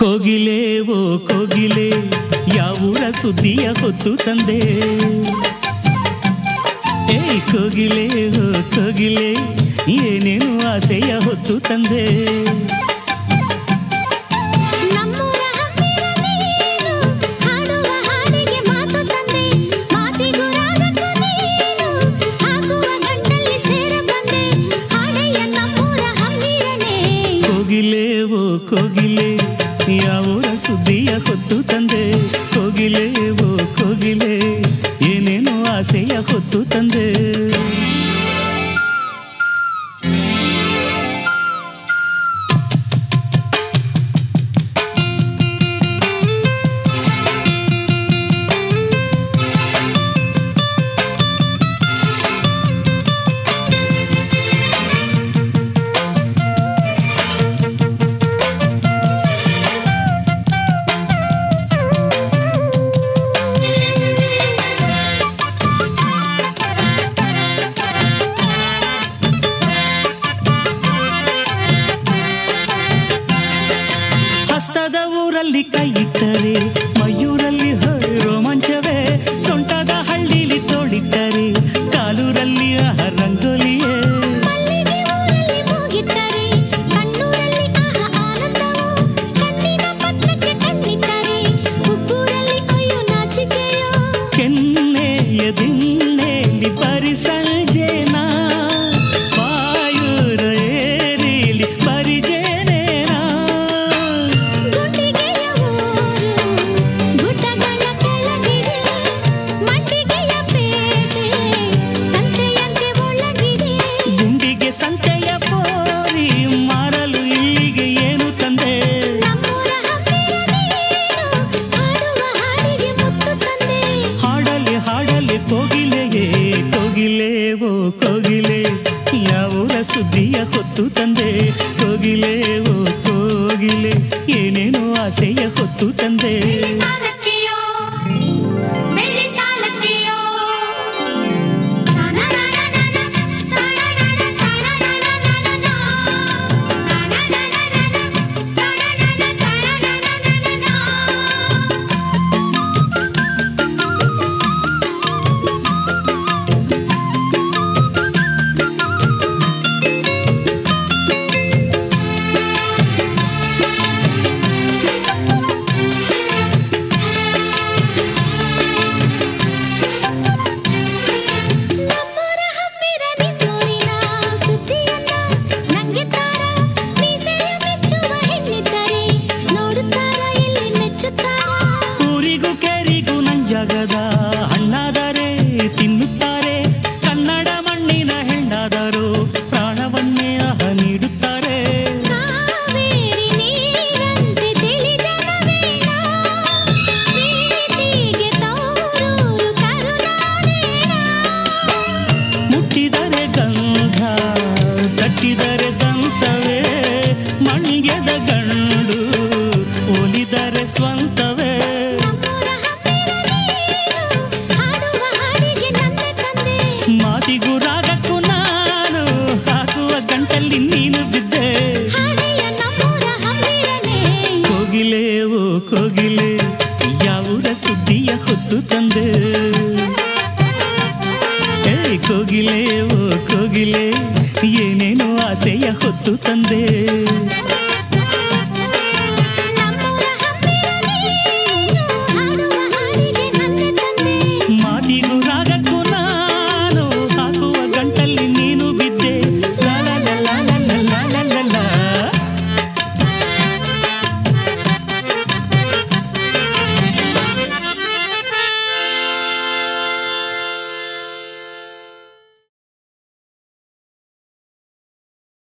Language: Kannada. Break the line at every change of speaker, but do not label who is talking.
ಕೋಗಿಲೆ ಓ ಕೋಗಿಲೆ ಯಾವೂರ ಸುದ್ದಿಯ ಹೊತ್ತು ತಂದೆ ಏ ಕೋಗಿಲೆ ಓ ಕೋಗಿಲೆ ಏನೇನು ಆಸೆಯ ಹೊತ್ತು ತಂದೆ
ನಮ್ಮೂರ ಹಮ್ಮಿರ ನೀನು ಹಾಡುವ ಹಾಡಿಗೆ ಮಾತು ತಂದೆ ಮಾತಿಗೂ ರಾಗಕ್ಕೂ ನೀನು ಹಾಕುವ ಗಂಟಲ್ಲಿ ಸೇರ ಬಂದೆ ಹಾಡೆಯ ನಮ್ಮೂರ ಹಮ್ಮಿರನೇ
ಕೋಗಿಲೆ ಓ ಕೋಗಿಲೆ ಯಾವೂರ ಸುದ್ದಿಯ ಹೊತ್ತು ತಂದೆ ಕೋಗಿಲೆ ಓ ಕೋಗಿಲೆ ಏನೇನು ಆಸೆಯ ಹೊತ್ತು ತಂದೆ ಹಸ್ತದ ಊರಲ್ಲಿ ಕೈ ಇಟ್ಟರೆ ಮಯೂರಲ್ಲಿ ಹೊರೆ ರೋಮಾಂಚವೇ ಸೊಂಟದ ಹಳ್ಳಿಲಿ ತೋಡಿಟ್ಟರೆ ಕಾಲೂರಲ್ಲಿ ಆಹ ರಂಗೋಲಿಯೇ
ಮಲ್ಲಿಗೆ ಊರಲ್ಲಿ ಮೂಗಿಟ್ಟರೆ ಕಣ್ಣೂರಲ್ಲಿ ಆಹ ಆನಂದವೋ ಕಣ್ಣಿನ ಪಟ್ಟಕ್ಕೆ ಕಣ್ಣಿಟ್ಟರೆ ಉಬ್ಬೂರಲ್ಲಿ ಅಯ್ಯೋ ನಾಚಿಕೆಯೋ
ಕೆನ್ನೆಯ ದಿಣ್ಣೆಲಿ ಬರಿ ಸಂಜೆನಾ ಬಾಯೂರ ಏರಿಲಿ ಬರಿ ಜೇನೇನಾ
ಗುಂಡಿಗೆಯ ಊರು ಗುಡ್ಡಗಳ ಕೆಳಗಿದೆ ಮಂಡಿಗೆಯ ಪೇಟೆ ಸಂತೆಯಂತೆ ಒಳಗಿದೆ
ಗುಂಡಿಗೆ ಸಂತೆಯ ಪೋರಿ ಮಾರಲು ಇಲ್ಲಿಗೆ ಏನು ತಂದೆ
ನಮ್ಮೂರ ಹಮ್ಮಿರ ನೀನು ಹಾಡುವ ಹಾಡಿಗೆ ಮುತ್ತು ತಂದೆ
ಹಾಡಲಿ ಹಾಡಲಿ ಕೋಗಿಲೆಯೇ ಕೋಗಿಲೆ ಓ ಕೋಗಿಲೆ ಯಾವೂರ ಸುದ್ದಿಯ ಹೊತ್ತು ತಂದೆ ಕೋಗಿಲೆ ಓ ಕೋಗಿಲೆ ಏನೇನು ಆಸೆಯ ಹೊತ್ತು ತಂದೆ
ಸಾಲಕ್ಕಿಯೋ ಬೆಳ್ಳಿ ಸಾಲಕ್ಕಿಯೋ ನಮ್ಮೂರ ಹಮ್ಮಿರ ನಿಮ್ಮೂರಿನ ಸುದ್ದಿಯನ್ನ ನಂಗೆ ತಾರ ಮೀಸೆಯ ಮೆಚ್ಚುವ ಹೆಣ್ಣಿದ್ದರೆ ನೋಡುತ್ತಾರ ಇಲ್ಲಿ ಮೆಚ್ಚುತ್ತಾರ
ಊರಿಗೂ ಕೇರಿಗೂ ನಂಜಾಗದ ಹಣ್ಣಾದರೆ ತಿನ್ನುತ್ತಾರೆ ಕನ್ನಡ ಮಣ್ಣಿನ ಹೆಣ್ಣಾದರೂ ಪ್ರಾಣವನ್ನೇ ಆಹ ನೀಡುತ್ತಾರೆ
ಕಾವೇರಿ ನೀರಂತೆ ತಿಳಿ ಜನವೇನ ಪ್ರೀತಿಗೆ ತೋರೂರು ಕರುನಾಡೇನ
ಮುಟ್ಟಿದರೆ ಗಂಧ ತಟ್ಟಿದರೆ ದಂತವೇ ಮಣ್ಗೆದ ಗಂಡು ಒಲಿದರೆ ಸ್ವಂತವೇ
ನಮ್ಮೂರ ಹಮ್ಮಿರ ನೀನು ಹಾಡುವ ಹಾಡಿಗೆ ನನ್ನೆ ತಂದೆ
ಮಾತಿಗೂ ರಾಗಕ್ಕೂ ನಾನು ಹಾಕುವ ಗಂಟಲ್ಲಿ ನೀನು ಬಿದ್ದೆ
ಹಾಡೆಯ ನಮ್ಮೂರ ಹಮ್ಮಿರನೇ
ಕೋಗಿಲೆ ಓ ಕೋಗಿಲೆ